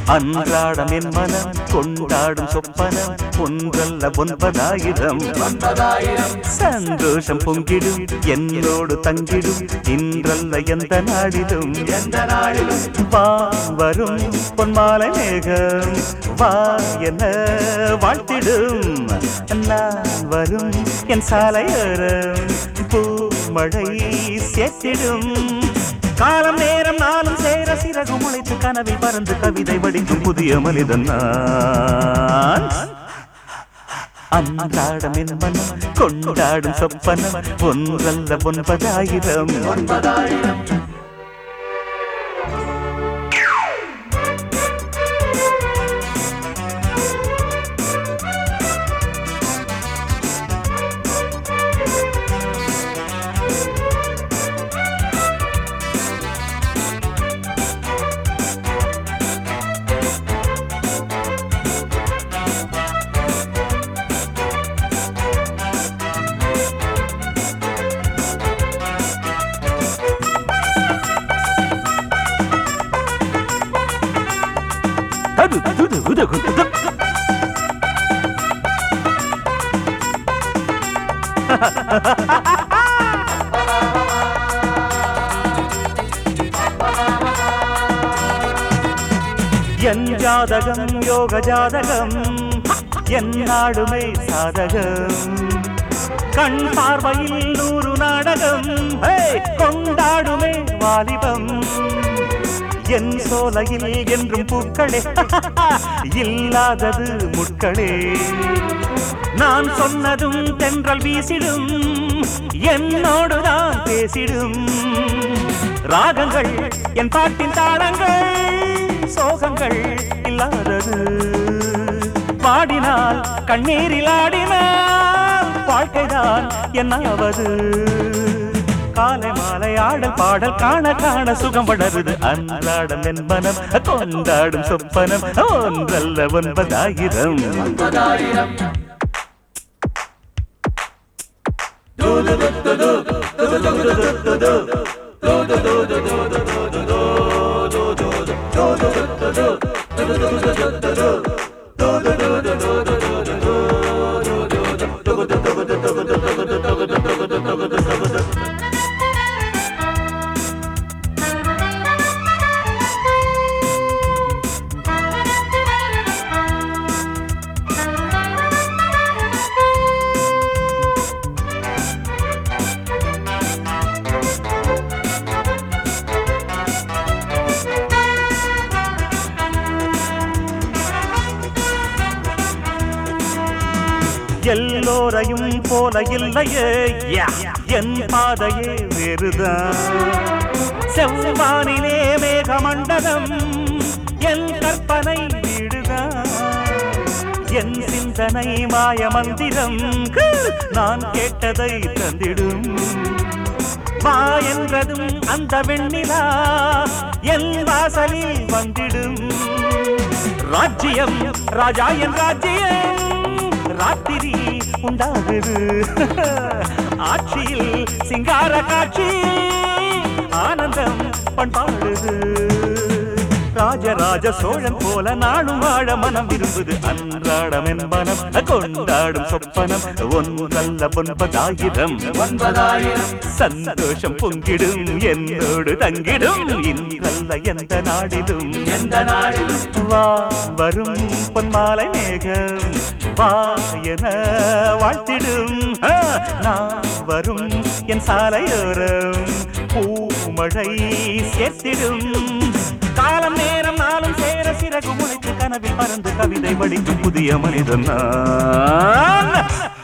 அன்றாடம் என் மனம் கொண்டாடும் சொப்பனம் ஒன்றல்ல ஒன்பதாயிரம் சந்தோஷம் பொங்கிடும் என்னோடு தங்கிடும் இன்றல்ல எந்த நாடிலும் எந்த நாளிலும் வா வரும் பொன்மாலை மேகம் வா என்ன வாழ்த்திடும் நான் வரும் என் சாலையோரம் பூமழை சேர்த்திடும் காலம் நேரம் நாளும் சேர சிறகு முளைத்து கனவில் பறந்து கவிதை வடிக்கும் புதிய மனிதன் நான் அன்றாடம் என் மனம் கொண்டாடும் சொப்பனம் ஒன்றல்ல ஒன்பதாயிரம் ஒன்பதாயிரம் அது, அது, அது, அது, அது. என் ஜாதகம் யோக ஜாதகம் என் நாடுமை சாதகம் கண் பார்வையில் நூறு நாடகம் ஹே, கொண்டாடுமே வாலிபம் என் சோலையில் என்றும் பூக்களே இல்லாதது முட்களே நான் சொன்னதும் தென்றல் வீசிடும் என்னோடுதான் பேசிடும் ராகங்கள் என் பாட்டின் தாளங்கள் சோகங்கள் இல்லாதது பாடினால் கண்ணீரில் ஆடினால் வாழ்க்கைதான் என்னாவது காலை மாலை ஆடல் பாடல் காண காண சுகம் வளருது அன்றாடம் என் மனம் கொண்டாடும் சொப்பனம் ஒன்றல்ல ஒன்பதாயிரம் ஒன்பதாயிரம் எல்லோரையும் போல இல்லையே யா, என் பாதையே வேறுதான் செவ்வானிலே மேகமண்டலம் என் கற்பனை வீடுதான் என் சிந்தனை மாய மந்திரம் கு, நான் கேட்டதை தந்திடும் வா என்றதும் அந்த வெண்ணிலா என் வாசலில் வந்திடும் ராஜ்யம் ராஜா என் ராஜ்யம் ராத்திரி உண்டாகுது ஆட்சியில் சிங்கார காட்சி ஆனந்தம் பண்பாடுது ராஜராஜ சோழன் போல நானும் வாழ மனம் விரும்புது அன்றாடம் என் மனம் கொண்டாடும் சொப்பனம் ஒன்றல்ல ஒன்பதாயிரம் ஒன்பதாயிரம் சந்தோஷம் பொங்கிடும் என்னோடு தங்கிடும் இன்றல்ல எந்த நாடிலும் எந்த நாளிலும் வா வரும் பொன்மாலை மேகம் வா என வாழ்த்திடும் ஆ, நான் வரும் என் சாலையோரம் பூமழை சேர்த்திடும் காலம் நேரம் நாளும் சேர சிறகு முளைத்து கனவில் பறந்து கவிதை படிக்கும் புதிய மனிதன் நான்